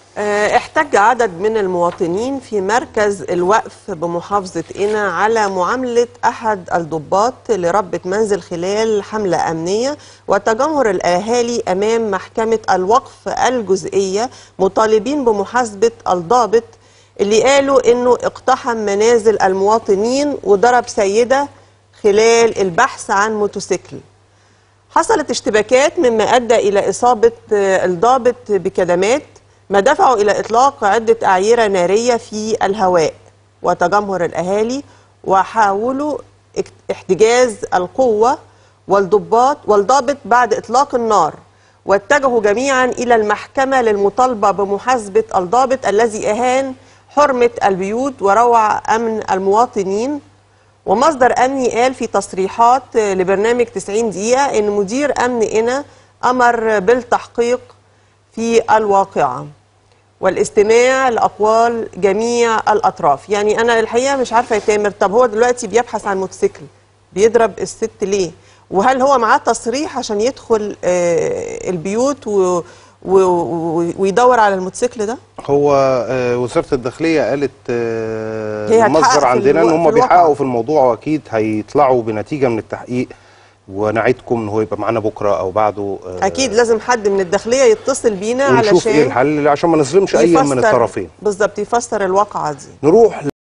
آه، احتج عدد من المواطنين في مركز الوقف بمحافظة قنا على معاملة أحد الضباط لربة منزل خلال حملة أمنية وتجمهر الأهالي أمام محكمة الوقف الجزئية مطالبين بمحاسبة الضابط اللي قالوا إنه اقتحم منازل المواطنين وضرب سيدة خلال البحث عن موتوسيكل حصلت اشتباكات مما أدى إلى إصابة آه، الضابط بكدمات ما دفعوا إلى إطلاق عدة أعيرة نارية في الهواء وتجمهر الأهالي وحاولوا اك- احتجاز القوة والضباط والضابط بعد إطلاق النار واتجهوا جميعا إلى المحكمة للمطالبة بمحاسبة الضابط الذي أهان حرمة البيوت وروع أمن المواطنين ومصدر أمني قال في تصريحات لبرنامج 90 دقيقة إن مدير أمن قنا أمر بالتحقيق في الواقعة والاستماع لأقوال جميع الأطراف يعني أنا الحقيقة مش عارفة يا تامر طب هو دلوقتي بيبحث عن موتوسيكل بيضرب الست ليه وهل هو معاه تصريح عشان يدخل آه، البيوت و و و ويدور على الموتوسيكل ده هو آه، وزاره الداخليه قالت آه، هي هتحقق المصدر في عندنا الو- ان في هم الواقع. بيحققوا في الموضوع واكيد هيطلعوا بنتيجه من التحقيق ونعدكم ان هو يبقى معانا بكره او بعده آه، أكيد لازم حد من الداخلية يتصل بينا ونشوف علشان ايه الحل عشان ما نظلمش اي من يفسر- الطرفين بالظبط يفسر الواقعة دي نروح